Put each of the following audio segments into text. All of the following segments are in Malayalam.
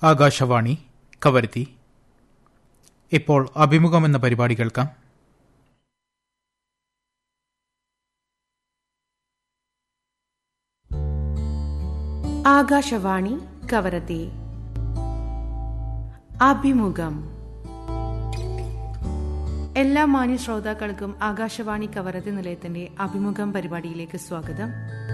ആകാശവാണി കവരത്തി ഇപ്പോൾ അഭിമുഖം എന്ന പരിപാടി കേൾക്കാം ആകാശവാണി കവരത്തി അഭിമുഖം എല്ലാ മാന്യ ശ്രോതാക്കൾക്കും ആകാശവാണി കവരത്തി നിലയത്തിന്റെ അഭിമുഖം പരിപാടിയിലേക്ക് സ്വാഗതം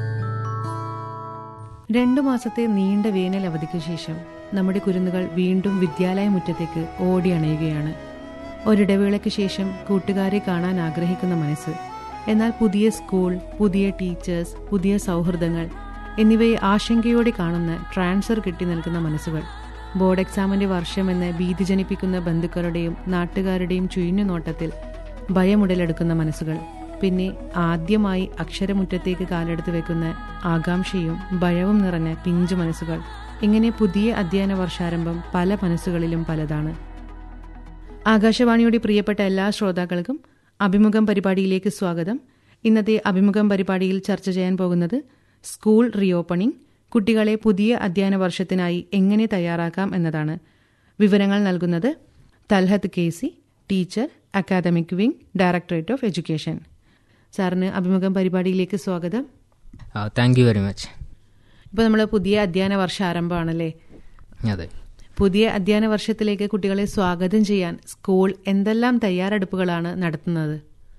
രണ്ടു മാസത്തെ നീണ്ട വേനൽ അവധിക്ക് ശേഷം നമ്മുടെ കുരുന്നുകൾ വീണ്ടും വിദ്യാലയ മുറ്റത്തേക്ക് ഓടിയണയുകയാണ് ഒരിടവേളയ്ക്ക് ശേഷം കൂട്ടുകാരെ കാണാൻ ആഗ്രഹിക്കുന്ന മനസ്സ് എന്നാൽ പുതിയ സ്കൂൾ പുതിയ ടീച്ചേഴ്സ് പുതിയ സൗഹൃദങ്ങൾ എന്നിവയെ ആശങ്കയോടെ കാണുന്ന ട്രാൻസ്ഫർ കിട്ടി നിൽക്കുന്ന മനസ്സുകൾ ബോർഡ് എക്സാമിന്റെ വർഷമെന്ന് ഭീതി ജനിപ്പിക്കുന്ന ബന്ധുക്കളുടെയും നാട്ടുകാരുടെയും ചുഴിഞ്ഞു നോട്ടത്തിൽ ഭയമുടലെടുക്കുന്ന മനസ്സുകൾ പിന്നെ ആദ്യമായി അക്ഷരമുറ്റത്തേക്ക് കാലെടുത്ത് വെക്കുന്ന ആകാംക്ഷയും ഭയവും നിറഞ്ഞ പിഞ്ചു മനസ്സുകൾ ഇങ്ങനെ പുതിയ അധ്യയന വർഷാരംഭം പല മനസ്സുകളിലും പലതാണ് ആകാശവാണിയുടെ പ്രിയപ്പെട്ട എല്ലാ ശ്രോതാക്കൾക്കും അഭിമുഖം പരിപാടിയിലേക്ക് സ്വാഗതം ഇന്നത്തെ അഭിമുഖം പരിപാടിയിൽ ചർച്ച ചെയ്യാൻ പോകുന്നത് സ്കൂൾ റീഓപ്പണിംഗ് കുട്ടികളെ പുതിയ അധ്യയന വർഷത്തിനായി എങ്ങനെ തയ്യാറാക്കാം എന്നതാണ് വിവരങ്ങൾ നൽകുന്നത് Talhath K C teacher academic wing directorate of education സാറിന് അഭിമുഖം പരിപാടിയിലേക്ക് സ്വാഗതം താങ്ക് യു വെരി മച്ച് ഇപ്പോൾ നമ്മൾ പുതിയ അധ്യയന വർഷം ആരംഭമാണല്ലേ അതെ പുതിയ അധ്യയന വർഷത്തിലേക്ക് കുട്ടികളെ സ്വാഗതം ചെയ്യാൻ സ്കൂൾ എന്തെല്ലാം തയ്യാറെടുപ്പുകളാണ് നടത്തുന്നത്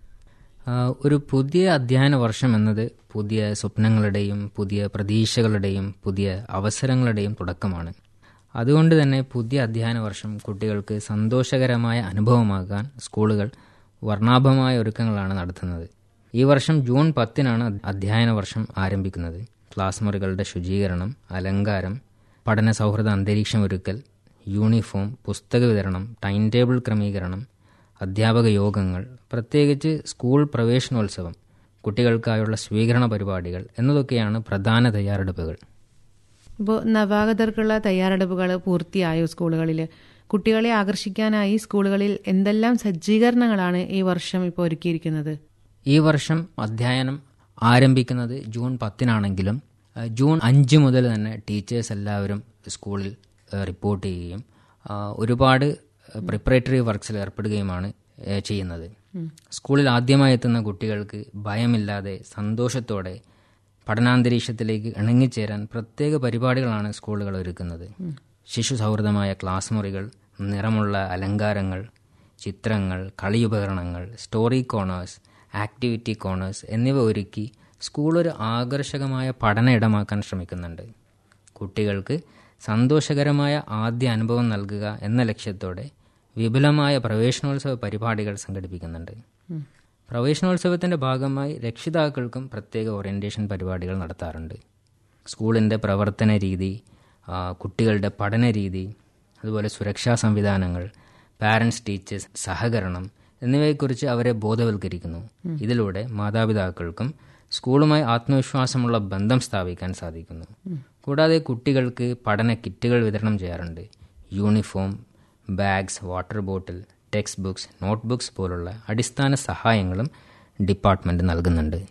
ആ, ഒരു പുതിയ അധ്യയന വർഷം എന്നത് പുതിയ സ്വപ്നങ്ങളുടെയും പുതിയ പ്രതീക്ഷകളുടെയും പുതിയ അവസരങ്ങളുടെയും തുടക്കമാണ് അതുകൊണ്ട് തന്നെ പുതിയ അധ്യയന വർഷം കുട്ടികൾക്ക് സന്തോഷകരമായ അനുഭവമാകാൻ സ്കൂളുകൾ വർണ്ണാഭമായ ഒരുക്കങ്ങളാണ് നടത്തുന്നത് ഈ വർഷം ജൂൺ പത്തിനാണ് അധ്യയന വർഷം ആരംഭിക്കുന്നത് ക്ലാസ് മുറികളുടെ ശുചീകരണം അലങ്കാരം പഠന സൗഹൃദ അന്തരീക്ഷം ഒരുക്കൽ യൂണിഫോം പുസ്തക വിതരണം ടൈം ടേബിൾ ക്രമീകരണം അധ്യാപക യോഗങ്ങൾ പ്രത്യേകിച്ച് സ്കൂൾ പ്രവേശനോത്സവം കുട്ടികൾക്കായുള്ള സ്വീകരണ പരിപാടികൾ എന്നതൊക്കെയാണ് പ്രധാന തയ്യാറെടുപ്പുകൾ ഇപ്പോൾ നവാഗതർക്കുള്ള തയ്യാറെടുപ്പുകൾ പൂർത്തിയായോ സ്കൂളുകളിൽ കുട്ടികളെ ആകർഷിക്കാനായി സ്കൂളുകളിൽ എന്തെല്ലാം സജ്ജീകരണങ്ങളാണ് ഈ വർഷം ഇപ്പോൾ ഒരുക്കിയിരിക്കുന്നത് ഈ വർഷം അധ്യയനം ആരംഭിക്കുന്നത് ജൂൺ പത്തിനാണെങ്കിലും അഹ് ജൂൺ അഞ്ച് മുതൽ തന്നെ ടീച്ചേഴ്സ് എല്ലാവരും സ്കൂളിൽ അഹ് റിപ്പോർട്ട് ചെയ്യുകയും ആഹ് ഒരുപാട് പ്രിപ്പറേറ്ററി വർക്ക്സിൽ ഏർപ്പെടുകയുമാണ് ഏഹ് ചെയ്യുന്നത് സ്കൂളിൽ ആദ്യമായി എത്തുന്ന കുട്ടികൾക്ക് ഭയമില്ലാതെ സന്തോഷത്തോടെ പഠനാന്തരീക്ഷത്തിലേക്ക് ഇണങ്ങിച്ചേരാൻ പ്രത്യേക പരിപാടികളാണ് സ്കൂളുകൾ ഒരുക്കുന്നത് ശിശു സൗഹൃദമായ ക്ലാസ് മുറികൾ നിറമുള്ള അലങ്കാരങ്ങൾ ചിത്രങ്ങൾ കളിയുപകരണങ്ങൾ സ്റ്റോറി കോണേഴ്സ് ആക്ടിവിറ്റി കോണേഴ്സ് എന്നിവ ഒരുക്കി സ്കൂൾ ഒരു ആകർഷകമായ പഠന ഇടമാക്കാൻ ശ്രമിക്കുന്നുണ്ട് കുട്ടികൾക്ക് സന്തോഷകരമായ ആദ്യ അനുഭവം നൽകുക എന്ന ലക്ഷ്യത്തോടെ വിപുലമായ പ്രവേശനോത്സവ പരിപാടികൾ സംഘടിപ്പിക്കുന്നുണ്ട് പ്രവേശനോത്സവത്തിന്റെ ഭാഗമായി രക്ഷിതാക്കൾക്കും പ്രത്യേക ഓറിയന്റേഷൻ പരിപാടികൾ നടത്താറുണ്ട് സ്കൂളിൻ്റെ പ്രവർത്തന രീതി ആ, കുട്ടികളുടെ പഠന രീതി അതുപോലെ സുരക്ഷാ സംവിധാനങ്ങൾ പാരൻസ് ടീച്ചേഴ്സ് സഹകരണം എന്നിവയെക്കുറിച്ച് അവരെ ബോധവൽക്കരിക്കുന്നു ഇതിലൂടെ മാതാപിതാക്കൾക്കും സ്കൂളുമായി ആത്മവിശ്വാസമുള്ള ബന്ധം സ്ഥാപിക്കാൻ സാധിക്കുന്നു കൂടാതെ കുട്ടികൾക്ക് പഠന കിറ്റുകൾ വിതരണം ചെയ്യാറുണ്ട് uniform bags water bottle text books note books പോലുള്ള അടിസ്ഥാന സഹായങ്ങളും ഡിപ്പാർട്ട്മെന്റ് നൽകുന്നുണ്ട്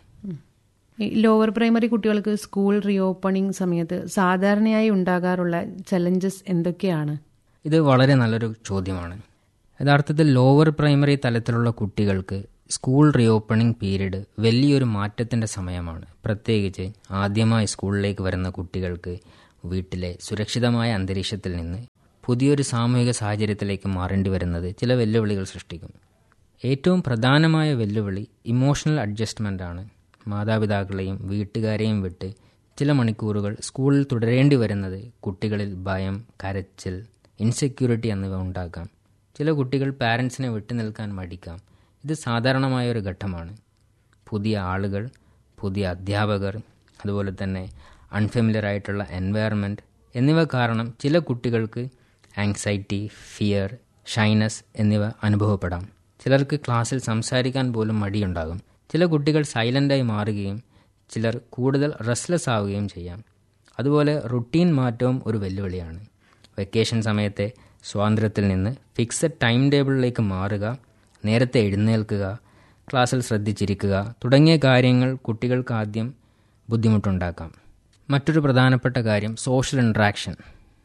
ഈ ലോവർ പ്രൈമറി കുട്ടികൾക്ക് സ്കൂൾ റീഓപ്പണിംഗ് സമയത്ത് സാധാരണയായി ഉണ്ടാകാറുള്ള ചലഞ്ചസ് എന്തൊക്കെയാണ് ഇത് വളരെ നല്ലൊരു ചോദ്യമാണ് യഥാർത്ഥത്തിൽ ലോവർ പ്രൈമറി തലത്തിലുള്ള കുട്ടികൾക്ക് സ്കൂൾ റീഓപ്പണിംഗ് പീരീഡ് വലിയൊരു മാറ്റത്തിൻ്റെ സമയമാണ് പ്രത്യേകിച്ച് ആദ്യമായി സ്കൂളിലേക്ക് വരുന്ന കുട്ടികൾക്ക് വീട്ടിലെ സുരക്ഷിതമായ അന്തരീക്ഷത്തിൽ നിന്ന് പുതിയൊരു സാമൂഹിക സാഹചര്യത്തിലേക്ക് മാറേണ്ടി വരുന്നത് ചില വെല്ലുവിളികൾ സൃഷ്ടിക്കും ഏറ്റവും പ്രധാനമായ വെല്ലുവിളി ഇമോഷണൽ അഡ്ജസ്റ്റ്മെൻ്റ് ആണ് മാതാപിതാക്കളെയും വീട്ടുകാരെയും വിട്ട് ചില മണിക്കൂറുകൾ സ്കൂളിൽ തുടരേണ്ടി വരുന്നത് കുട്ടികളിൽ ഭയം കരച്ചിൽ ഇൻസെക്യൂരിറ്റി എന്നിവ ഉണ്ടാക്കാം ചില കുട്ടികൾ പാരൻസിനെ വിട്ടു നിൽക്കാൻ മടിക്കാം ഇത് സാധാരണമായ ഒരു ഘട്ടമാണ് പുതിയ ആളുകൾ പുതിയ അധ്യാപകർ അതുപോലെ തന്നെ അൺഫെമിലിയർ ആയിട്ടുള്ള എൻവയറമെൻറ്റ് എന്നിവ കാരണം ചില കുട്ടികൾക്ക് ആങ്സൈറ്റി ഫിയർ ഷൈനസ് എന്നിവ അനുഭവപ്പെടാം ചിലർക്ക് ക്ലാസ്സിൽ സംസാരിക്കാൻ പോലും മടിയുണ്ടാകും ചില കുട്ടികൾ സൈലൻ്റായി മാറുകയും ചിലർ കൂടുതൽ റെസ്ലെസ് ആവുകയും ചെയ്യാം അതുപോലെ റുട്ടീൻ മാറ്റവും ഒരു വെല്ലുവിളിയാണ് വെക്കേഷൻ സമയത്തെ സ്വാതന്ത്ര്യത്തിൽ നിന്ന് ഫിക്സഡ് ടൈം ടേബിളിലേക്ക് മാറുക നേരത്തെ എഴുന്നേൽക്കുക ക്ലാസ്സിൽ ശ്രദ്ധിച്ചിരിക്കുക തുടങ്ങിയ കാര്യങ്ങൾ കുട്ടികൾക്ക് ആദ്യം ബുദ്ധിമുട്ടുണ്ടാക്കാം മറ്റൊരു പ്രധാനപ്പെട്ട കാര്യം സോഷ്യൽ ഇൻട്രാക്ഷൻ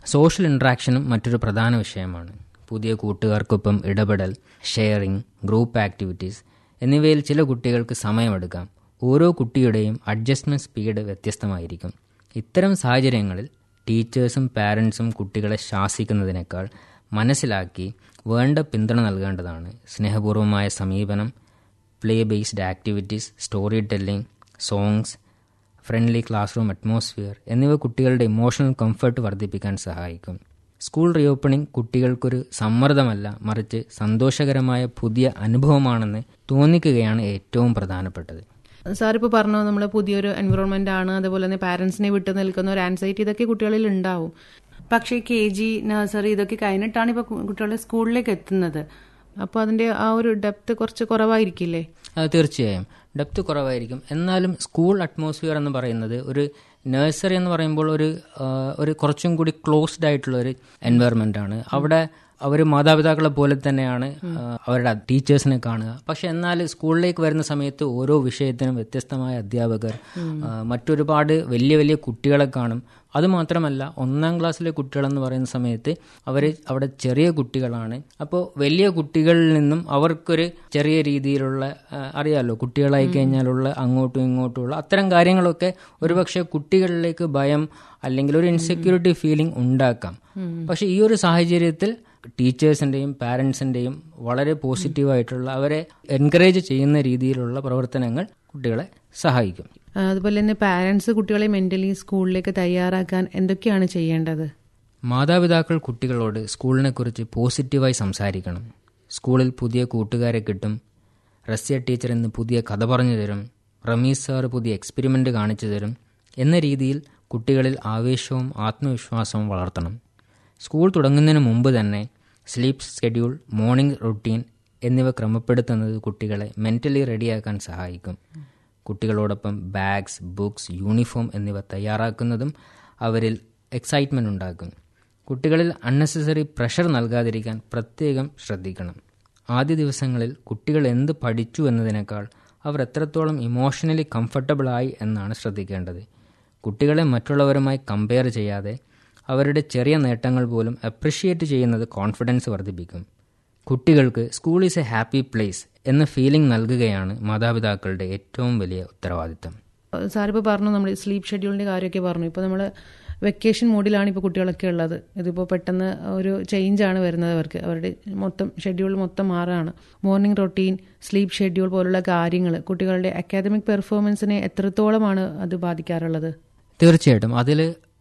സോഷ്യൽ ഇൻട്രാക്ഷനും മറ്റൊരു പ്രധാന വിഷയമാണ് പുതിയ കൂട്ടുകാർക്കൊപ്പം ഇടപെടൽ ഷെയറിംഗ് ഗ്രൂപ്പ് ആക്ടിവിറ്റീസ് എന്നിവയിൽ ചില കുട്ടികൾക്ക് സമയമെടുക്കാം ഓരോ കുട്ടിയുടെയും അഡ്ജസ്റ്റ്മെൻറ്റ് സ്പീഡ് വ്യത്യസ്തമായിരിക്കും ഇത്തരം സാഹചര്യങ്ങളിൽ ടീച്ചേഴ്സും പാരൻസും കുട്ടികളെ ശാസിക്കുന്നതിനേക്കാൾ മനസ്സിലാക്കി വേണ്ട പിന്തുണ നൽകേണ്ടതാണ് സ്നേഹപൂർവമായ സമീപനം play based activities story telling songs friendly class room atmosphere എന്നിവ കുട്ടികളുടെ ഇമോഷണൽ കംഫർട്ട് വർദ്ധിപ്പിക്കാൻ സഹായിക്കും സ്കൂൾ റീഓപ്പണിംഗ് കുട്ടികൾക്കൊരു സമ്മർദ്ദമല്ല മറിച്ച് സന്തോഷകരമായ പുതിയ അനുഭവമാണെന്ന് തോന്നിക്കുകയാണ് ഏറ്റവും പ്രധാനപ്പെട്ടത് സാർ ഇപ്പോൾ പറഞ്ഞു നമ്മൾ പുതിയൊരു എൻവിറോൺമെന്റ് ആണ് അതുപോലെ തന്നെ പാരന്റ്സിനെ വിട്ടു നിൽക്കുന്ന ഒരു ആൻസൈറ്റി ഇതൊക്കെ കുട്ടികളിൽ ഉണ്ടാവും പക്ഷേ കെ ജി നഴ്സറി ഇതൊക്കെ കഴിഞ്ഞിട്ടാണ് ഇപ്പോൾ കുട്ടികളുടെ സ്കൂളിലേക്ക് എത്തുന്നത് അപ്പോൾ അതിന്റെ ആ ഒരു ഡെപ്ത് കുറച്ച് കുറവായിരിക്കില്ലേ അത് തീർച്ചയായും ഡെപ്ത് കുറവായിരിക്കും എന്നാലും സ്കൂൾ അറ്റ്മോസ്ഫിയർ എന്ന് പറയുന്നത് ഒരു നഴ്സറി എന്ന് പറയുമ്പോൾ ഒരു ആ, ഒരു കുറച്ചും കൂടി ക്ലോസ്ഡ് ആയിട്ടുള്ള ഒരു എൻവയറമെന്റ് ആണ് അവിടെ അവർ മാതാപിതാക്കളെ പോലെ തന്നെയാണ് ആ, അവരുടെ ടീച്ചേഴ്സിനെ കാണുക പക്ഷെ എന്നാൽ സ്കൂളിലേക്ക് വരുന്ന സമയത്ത് ഓരോ വിഷയത്തിനും വ്യത്യസ്തമായ അധ്യാപകർ ആ, മറ്റൊരുപാട് വലിയ വലിയ കുട്ടികളെ കാണും അതുമാത്രമല്ല ഒന്നാം ക്ലാസ്സിലെ കുട്ടികളെന്ന് പറയുന്ന സമയത്ത് അവർ അവിടെ ചെറിയ കുട്ടികളാണ് അപ്പോൾ വലിയ കുട്ടികളിൽ നിന്നും അവർക്കൊരു ചെറിയ രീതിയിലുള്ള ആ, അറിയാലോ കുട്ടികളായി കഴിഞ്ഞാലുള്ള അങ്ങോട്ടും ഇങ്ങോട്ടുമുള്ള അത്തരം കാര്യങ്ങളൊക്കെ ഒരുപക്ഷെ കുട്ടികളിലേക്ക് ഭയം അല്ലെങ്കിൽ ഒരു ഇൻസെക്യൂരിറ്റി ഫീലിംഗ് ഉണ്ടാക്കാം പക്ഷെ ഈ ഒരു സാഹചര്യത്തിൽ ടീച്ചേഴ്സിന്റെയും പാരൻസിന്റെയും വളരെ പോസിറ്റീവായിട്ടുള്ള അവരെ എൻകറേജ് ചെയ്യുന്ന രീതിയിലുള്ള പ്രവർത്തനങ്ങൾ കുട്ടികളെ സഹായിക്കും ആ, അതുപോലെ തന്നെ പാരന്റ്സ് കുട്ടികളെ മെന്റലി സ്കൂളിലേക്ക് തയ്യാറാക്കാൻ എന്തൊക്കെയാണ് ചെയ്യേണ്ടത് മാതാപിതാക്കൾ കുട്ടികളോട് സ്കൂളിനെ കുറിച്ച് പോസിറ്റീവായി സംസാരിക്കണം സ്കൂളിൽ പുതിയ കൂട്ടുകാരെ കിട്ടും റസ്യ ടീച്ചർ ഇന്ന് പുതിയ കഥ പറഞ്ഞു തരും റമീസ് സാർ പുതിയ എക്സ്പെരിമെൻ്റ് കാണിച്ചു തരും എന്ന രീതിയിൽ കുട്ടികളിൽ ആവേശവും ആത്മവിശ്വാസവും വളർത്തണം സ്കൂൾ തുടങ്ങുന്നതിന് മുമ്പ് തന്നെ സ്ലീപ്പ് സ്കെഡ്യൂൾ മോർണിംഗ് റുട്ടീൻ എന്നിവ ക്രമപ്പെടുത്തുന്നത് കുട്ടികളെ മെൻ്റലി റെഡിയാക്കാൻ സഹായിക്കും കുട്ടികളോടൊപ്പം ബാഗ്സ് ബുക്സ് യൂണിഫോം എന്നിവ തയ്യാറാക്കുന്നതും അവരിൽ എക്സൈറ്റ്മെൻ്റ് ഉണ്ടാക്കും കുട്ടികളിൽ അൺനെസസറി പ്രഷർ നൽകാതിരിക്കാൻ പ്രത്യേകം ശ്രദ്ധിക്കണം ആദ്യ ദിവസങ്ങളിൽ കുട്ടികൾ എന്ത് പഠിച്ചു എന്നതിനേക്കാൾ അവർ എത്രത്തോളം ഇമോഷണലി കംഫർട്ടബിൾ ആയി എന്നാണ് ശ്രദ്ധിക്കേണ്ടത് കുട്ടികളെ മറ്റുള്ളവരുമായി കമ്പയർ ചെയ്യാതെ അവരുടെ ചെറിയ നേട്ടങ്ങൾ പോലും അപ്രിഷിയേറ്റ് ചെയ്യുന്നത് കോൺഫിഡൻസ് വർദ്ധിപ്പിക്കും കുട്ടികൾക്ക് school is a happy place എന്ന ഫീലിംഗ് നൽകുകയാണ് മാതാപിതാക്കളുടെ ഏറ്റവും വലിയ ഉത്തരവാദിത്തം സാറിപ്പോൾ പറഞ്ഞു നമ്മൾ സ്ലീപ്പ് ഷെഡ്യൂളിന്റെ കാര്യമൊക്കെ പറഞ്ഞു ഇപ്പോൾ നമ്മൾ വെക്കേഷൻ മൂഡിലാണ് ഇപ്പോൾ കുട്ടികളൊക്കെ ഉള്ളത് ഇതിപ്പോൾ പെട്ടെന്ന് ഒരു ചേഞ്ചാണ് വരുന്നത് അവർക്ക് അവരുടെ മൊത്തം ഷെഡ്യൂൾ മൊത്തം മാറുകയാണ് മോർണിംഗ് റൊട്ടീൻ സ്ലീപ്പ് ഷെഡ്യൂൾ പോലുള്ള കാര്യങ്ങൾ കുട്ടികളുടെ അക്കാദമിക് പെർഫോമൻസിനെ എത്രത്തോളമാണ് അത് ബാധിക്കാറുള്ളത് തീർച്ചയായിട്ടും അതിൽ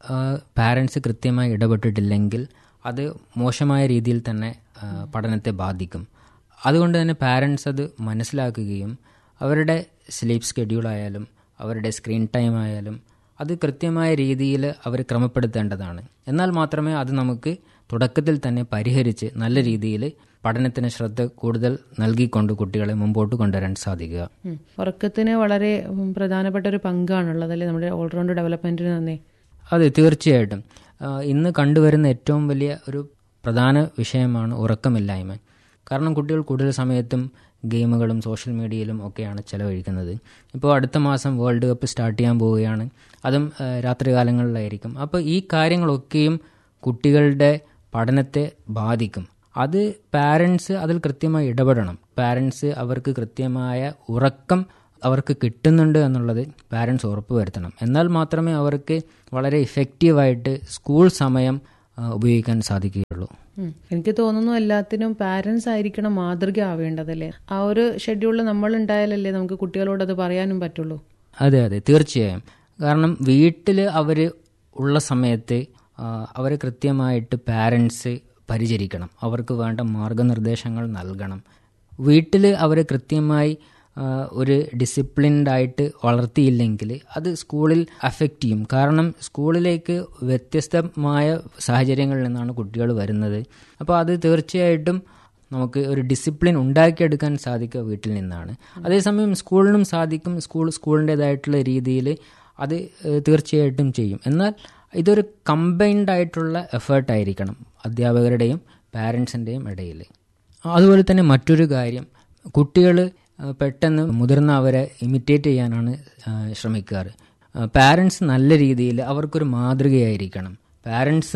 പാരൻസ് കൃത്യമായി ഇടപെട്ടിട്ടില്ലെങ്കിൽ അത് മോശമായ രീതിയിൽ തന്നെ ആ, പഠനത്തെ ബാധിക്കും അതുകൊണ്ട് തന്നെ പാരൻസ് അത് മനസ്സിലാക്കുകയും അവരുടെ സ്ലീപ്പ് സ്കെഡ്യൂൾ ആയാലും അവരുടെ സ്ക്രീൻ ടൈം ആയാലും അത് കൃത്യമായ രീതിയിൽ അവർ ക്രമപ്പെടുത്തേണ്ടതാണ് എന്നാൽ മാത്രമേ അത് നമുക്ക് തുടക്കത്തിൽ തന്നെ പരിഹരിച്ച് നല്ല രീതിയിൽ പഠനത്തിന് ശ്രദ്ധ കൂടുതൽ നൽകിക്കൊണ്ട് കുട്ടികളെ മുമ്പോട്ട് കൊണ്ടുവരാൻ സാധിക്കുക ഉം. ഉറക്കത്തിന് വളരെ ഉം, പ്രധാനപ്പെട്ട ഒരു പങ്കാണുള്ളത് അല്ലേ നമ്മുടെ ഓൾറൗണ്ട് ഡെവലപ്മെന്റിന് തന്നെ അതെ തീർച്ചയായിട്ടും ആ, ഇന്ന് കണ്ടുവരുന്ന ഏറ്റവും വലിയ ഒരു പ്രധാന വിഷയമാണ് ഉറക്കമില്ലായ്മ കാരണം കുട്ടികൾ കൂടുതൽ സമയത്തും ഗെയിമുകളും സോഷ്യൽ മീഡിയയിലും ഒക്കെയാണ് ചെലവഴിക്കുന്നത് ഇപ്പോൾ അടുത്ത മാസം വേൾഡ് കപ്പ് സ്റ്റാർട്ട് ചെയ്യാൻ പോവുകയാണ് അതും ആ, രാത്രികാലങ്ങളിലായിരിക്കും അപ്പോൾ ഈ കാര്യങ്ങളൊക്കെയും കുട്ടികളുടെ പഠനത്തെ ബാധിക്കും അത് പാരൻസ് അതിൽ കൃത്യമായി ഇടപെടണം പാരൻസ് അവർക്ക് കൃത്യമായ ഉറക്കം അവർക്ക് കിട്ടുന്നുണ്ട് എന്നുള്ളത് പാരൻസ് ഉറപ്പുവരുത്തണം എന്നാൽ മാത്രമേ അവർക്ക് വളരെ ഇഫക്റ്റീവായിട്ട് സ്കൂൾ സമയം ആ, ഉപയോഗിക്കാൻ സാധിക്കുകയുള്ളൂ ഉം. എനിക്ക് തോന്നുന്നു എല്ലാത്തിനും പാരന്റ്സ് ആയിരിക്കണം മാതൃക ആവേണ്ടതല്ലേ ആ ഒരു ഷെഡ്യൂളിൽ നമ്മൾ ഉണ്ടായാലല്ലേ നമുക്ക് കുട്ടികളോട് അത് പറയാനും പറ്റുള്ളൂ അതെ അതെ തീർച്ചയായും കാരണം വീട്ടിൽ അവർ ഉള്ള സമയത്ത് അവർ കൃത്യമായിട്ട് പാരൻസ് പരിചരിക്കണം അവർക്ക് വേണ്ട മാർഗനിർദ്ദേശങ്ങൾ നൽകണം വീട്ടിൽ അവർ കൃത്യമായി ആ, ഒരു ഡിസിപ്ലിൻഡ് ആയിട്ട് വളർത്തിയില്ലെങ്കിൽ അത് സ്കൂളിൽ അഫക്റ്റ് ചെയ്യും കാരണം സ്കൂളിലേക്ക് വ്യത്യസ്തമായ സാഹചര്യങ്ങളിൽ നിന്നാണ് കുട്ടികൾ വരുന്നത് അപ്പോൾ അത് തീർച്ചയായിട്ടും നമുക്ക് ഒരു ഡിസിപ്ലിൻ ഉണ്ടാക്കിയെടുക്കാൻ സാധിക്കുക വീട്ടിൽ നിന്നാണ് അതേസമയം സ്കൂളിനും സാധിക്കും സ്കൂൾ സ്കൂളിൻ്റെതായിട്ടുള്ള രീതിയിൽ അത് ഏഹ്, തീർച്ചയായിട്ടും ചെയ്യും എന്നാൽ ഇതൊരു കമ്പൈൻഡ് ആയിട്ടുള്ള എഫേർട്ടായിരിക്കണം അധ്യാപകരുടെയും പാരൻസിൻ്റെയും ഇടയിൽ അതുപോലെ തന്നെ മറ്റൊരു കാര്യം കുട്ടികൾ പെട്ടെന്ന് മുതിർന്ന അവരെ ഇമിറ്റേറ്റ് ചെയ്യാനാണ് ആ, ശ്രമിക്കാറ് പാരൻസ് നല്ല രീതിയിൽ അവർക്കൊരു മാതൃകയായിരിക്കണം പാരൻസും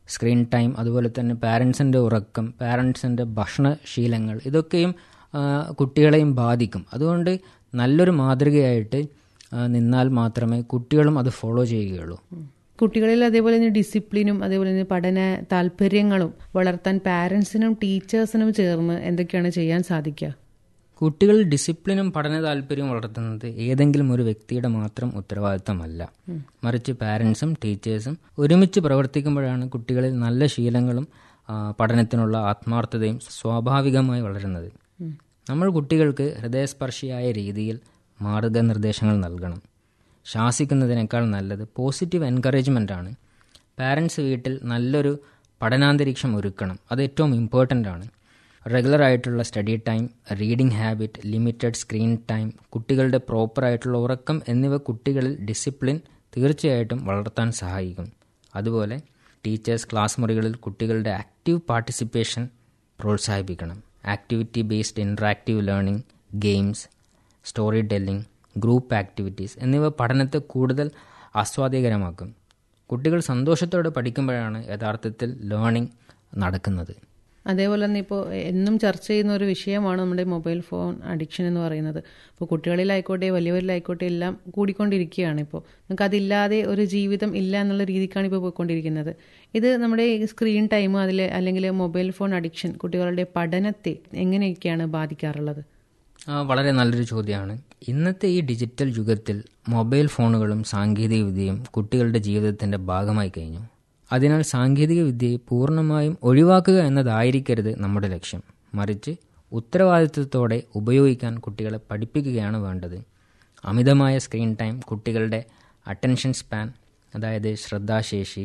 സ്ക്രീൻ ടൈം അതുപോലെ തന്നെ പാരൻസിൻ്റെ ഉറക്കം പാരൻസിൻ്റെ ഭക്ഷണശീലങ്ങൾ ഇതൊക്കെയും ആ, കുട്ടികളെയും ബാധിക്കും അതുകൊണ്ട് നല്ലൊരു മാതൃകയായിട്ട് ആ, നിന്നാൽ മാത്രമേ കുട്ടികളും അത് ഫോളോ ചെയ്യുകയുള്ളൂ കുട്ടികളിൽ അതേപോലെ തന്നെ ഡിസിപ്ലിനും അതേപോലെ തന്നെ പഠന താല്പര്യങ്ങളും വളർത്താൻ പാരൻസിനും ടീച്ചേഴ്സിനും ചേർന്ന് എന്തൊക്കെയാണ് ചെയ്യാൻ സാധിക്കുക കുട്ടികൾ ഡിസിപ്ലിനും പഠന താല്പര്യവും വളർത്തുന്നത് ഏതെങ്കിലും ഒരു വ്യക്തിയുടെ മാത്രം ഉത്തരവാദിത്തമല്ല മറിച്ച് പാരൻസും ടീച്ചേഴ്സും ഒരുമിച്ച് പ്രവർത്തിക്കുമ്പോഴാണ് കുട്ടികളിൽ നല്ല ശീലങ്ങളും ആ, പഠനത്തിനുള്ള ആത്മാർത്ഥതയും സ്വാഭാവികമായി വളരുന്നത് നമ്മൾ കുട്ടികൾക്ക് ഹൃദയസ്പർശിയായ രീതിയിൽ മാർഗനിർദ്ദേശങ്ങൾ നൽകണം ശാസിക്കുന്നതിനേക്കാൾ നല്ലത് പോസിറ്റീവ് എൻകറേജ്മെൻ്റ് ആണ് പാരൻസ് വീട്ടിൽ നല്ലൊരു പഠനാന്തരീക്ഷം ഒരുക്കണം അത് ഏറ്റവും ഇമ്പോർട്ടൻ്റ് ആണ് റെഗുലർ ആയിട്ടുള്ള study time reading habit limited screen time കുട്ടികളുടെ പ്രോപ്പർ ആയിട്ടുള്ള ഉറക്കം എന്നിവ കുട്ടികളിൽ ഡിസിപ്ലിൻ തീർച്ചയായിട്ടും വളർത്താൻ സഹായിക്കും അതുപോലെ ടീച്ചേഴ്സ് ക്ലാസ് മുറികളിൽ കുട്ടികളുടെ ആക്റ്റീവ് പാർട്ടിസിപ്പേഷൻ പ്രോത്സാഹിപ്പിക്കണം activity based interactive learning games story telling group activities എന്നിവ പഠനത്തെ കൂടുതൽ ആസ്വാദ്യകരമാക്കും കുട്ടികൾ സന്തോഷത്തോടെ പഠിക്കുമ്പോഴാണ് യഥാർത്ഥത്തിൽ ലേണിംഗ് നടക്കുന്നത് അതേപോലെ തന്നെ ഇപ്പോൾ എന്നും ചർച്ച ചെയ്യുന്ന ഒരു വിഷയമാണ് നമ്മുടെ മൊബൈൽ ഫോൺ അഡിക്ഷൻ എന്ന് പറയുന്നത് ഇപ്പോൾ കുട്ടികളിലായിക്കോട്ടെ വലിയവരിലായിക്കോട്ടെ എല്ലാം കൂടിക്കൊണ്ടിരിക്കുകയാണ് ഇപ്പോൾ നമുക്ക് അതില്ലാതെ ഒരു ജീവിതം ഇല്ല എന്നുള്ള രീതിക്കാണ് ഇപ്പോൾ പോയിക്കൊണ്ടിരിക്കുന്നത് ഇത് നമ്മുടെ ഈ സ്ക്രീൻ ടൈം അതിൽ അല്ലെങ്കിൽ മൊബൈൽ ഫോൺ അഡിക്ഷൻ കുട്ടികളുടെ പഠനത്തെ എങ്ങനെയൊക്കെയാണ് ബാധിക്കാറുള്ളത് ആ, വളരെ നല്ലൊരു ചോദ്യമാണ് ഇന്നത്തെ ഈ ഡിജിറ്റൽ യുഗത്തിൽ മൊബൈൽ ഫോണുകളും സാങ്കേതികവിദ്യയും കുട്ടികളുടെ ജീവിതത്തിൻ്റെ ഭാഗമായി കഴിഞ്ഞു അതിനാൽ സാങ്കേതികവിദ്യയെ പൂർണ്ണമായും ഒഴിവാക്കുക എന്നതായിരിക്കരുത് നമ്മുടെ ലക്ഷ്യം മറിച്ച് ഉത്തരവാദിത്വത്തോടെ ഉപയോഗിക്കാൻ കുട്ടികളെ പഠിപ്പിക്കുകയാണ് വേണ്ടത് അമിതമായ സ്ക്രീൻ ടൈം കുട്ടികളുടെ അറ്റൻഷൻ സ്പാൻ അതായത് ശ്രദ്ധാശേഷി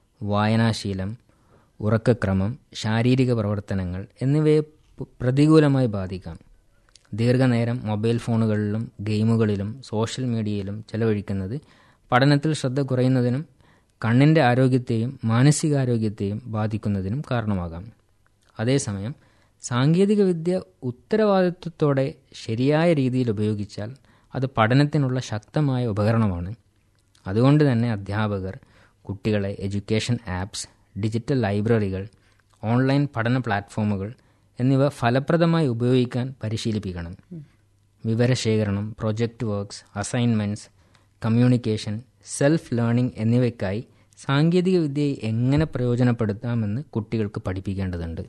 വായനാശീലം ഉറക്കക്രമം ശാരീരിക പ്രവർത്തനങ്ങൾ എന്നിവയെ പ് പ്രതികൂലമായി ബാധിക്കാം ദീർഘനേരം മൊബൈൽ ഫോണുകളിലും ഗെയിമുകളിലും സോഷ്യൽ മീഡിയയിലും ചെലവഴിക്കുന്നത് പഠനത്തിൽ ശ്രദ്ധ കുറയുന്നതിനും കണ്ണിൻ്റെ ആരോഗ്യത്തെയും മാനസികാരോഗ്യത്തെയും ബാധിക്കുന്നതിനും കാരണമാകാം അതേസമയം സാങ്കേതികവിദ്യ ഉത്തരവാദിത്വത്തോടെ ശരിയായ രീതിയിൽ ഉപയോഗിച്ചാൽ അത് പഠനത്തിനുള്ള ശക്തമായ ഉപകരണമാണ് അതുകൊണ്ട് തന്നെ അധ്യാപകർ കുട്ടികളെ എഡ്യൂക്കേഷൻ ആപ്സ് ഡിജിറ്റൽ ലൈബ്രറികൾ ഓൺലൈൻ പഠന പ്ലാറ്റ്ഫോമുകൾ എന്നിവ ഫലപ്രദമായി ഉപയോഗിക്കാൻ പരിശീലിപ്പിക്കണം വിവരശേഖരണം project works assignments communication self learning എന്നിവയ്ക്കായി സാങ്കേതികവിദ്യയെ എങ്ങനെ പ്രയോജനപ്പെടുത്താമെന്ന് കുട്ടികൾക്ക് പഠിപ്പിക്കേണ്ടതുണ്ട്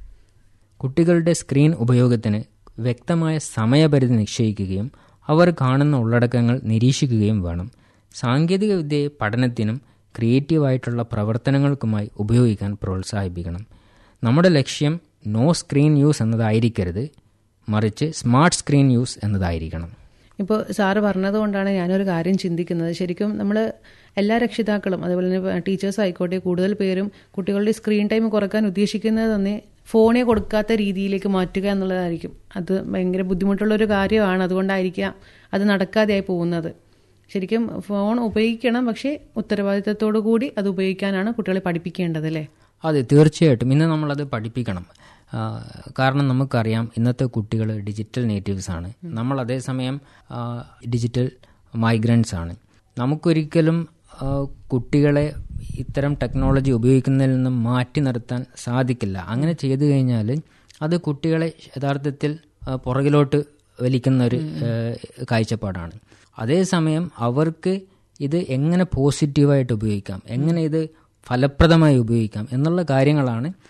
കുട്ടികളുടെ സ്ക്രീൻ ഉപയോഗത്തിന് വ്യക്തമായ സമയപരിധി നിശ്ചയിക്കുകയും അവർ കാണുന്ന ഉള്ളടക്കങ്ങൾ നിരീക്ഷിക്കുകയും വേണം സാങ്കേതികവിദ്യയെ പഠനത്തിനും ക്രിയേറ്റീവായിട്ടുള്ള പ്രവർത്തനങ്ങൾക്കുമായി ഉപയോഗിക്കാൻ പ്രോത്സാഹിപ്പിക്കണം നമ്മുടെ ലക്ഷ്യം നോ സ്ക്രീൻ യൂസ് എന്നതായിരിക്കരുത് മറിച്ച് സ്മാർട്ട് സ്ക്രീൻ യൂസ് എന്നതായിരിക്കണം ഇപ്പോൾ സാറ് പറഞ്ഞതുകൊണ്ടാണ് ഞാനൊരു കാര്യം ചിന്തിക്കുന്നത് ശരിക്കും നമ്മൾ എല്ലാ രക്ഷിതാക്കളും അതുപോലെ തന്നെ ടീച്ചേഴ്സ് ആയിക്കോട്ടെ കൂടുതൽ പേരും കുട്ടികളുടെ സ്ക്രീൻ ടൈം കുറക്കാൻ ഉദ്ദേശിക്കുന്നത് തന്നെ ഫോണെ കൊടുക്കാത്ത രീതിയിലേക്ക് മാറ്റുക എന്നുള്ളതായിരിക്കും അത് ഭയങ്കര ബുദ്ധിമുട്ടുള്ള ഒരു കാര്യമാണ് അതുകൊണ്ടായിരിക്കാം അത് നടക്കാതെയായി പോകുന്നത് ശരിക്കും ഫോൺ ഉപയോഗിക്കണം പക്ഷേ ഉത്തരവാദിത്തത്തോടു കൂടി അത് ഉപയോഗിക്കാനാണ് കുട്ടികളെ പഠിപ്പിക്കേണ്ടത് അല്ലേ അതെ തീർച്ചയായിട്ടും ഇന്ന് നമ്മളത് പഠിപ്പിക്കണം ആ, കാരണം നമുക്കറിയാം ഇന്നത്തെ കുട്ടികൾ ഡിജിറ്റൽ നേറ്റീവ്സ് ആണ് നമ്മൾ അതേസമയം ആ, ഡിജിറ്റൽ മൈഗ്രൻസ് ആണ് നമുക്കൊരിക്കലും ആ, കുട്ടികളെ ഇത്തരം ടെക്നോളജി ഉപയോഗിക്കുന്നതിൽ നിന്നും മാറ്റി നിർത്താൻ സാധിക്കില്ല അങ്ങനെ ചെയ്തു കഴിഞ്ഞാൽ അത് കുട്ടികളെ യഥാർത്ഥത്തിൽ ആ, പുറകിലോട്ട് വലിക്കുന്ന ഒരു ആ, കാഴ്ചപ്പാടാണ് അതേസമയം അവർക്ക് ഇത് എങ്ങനെ പോസിറ്റീവായിട്ട് ഉപയോഗിക്കാം എങ്ങനെ ഇത് ഫലപ്രദമായി ഉപയോഗിക്കാം എന്നുള്ള കാര്യങ്ങളാണ്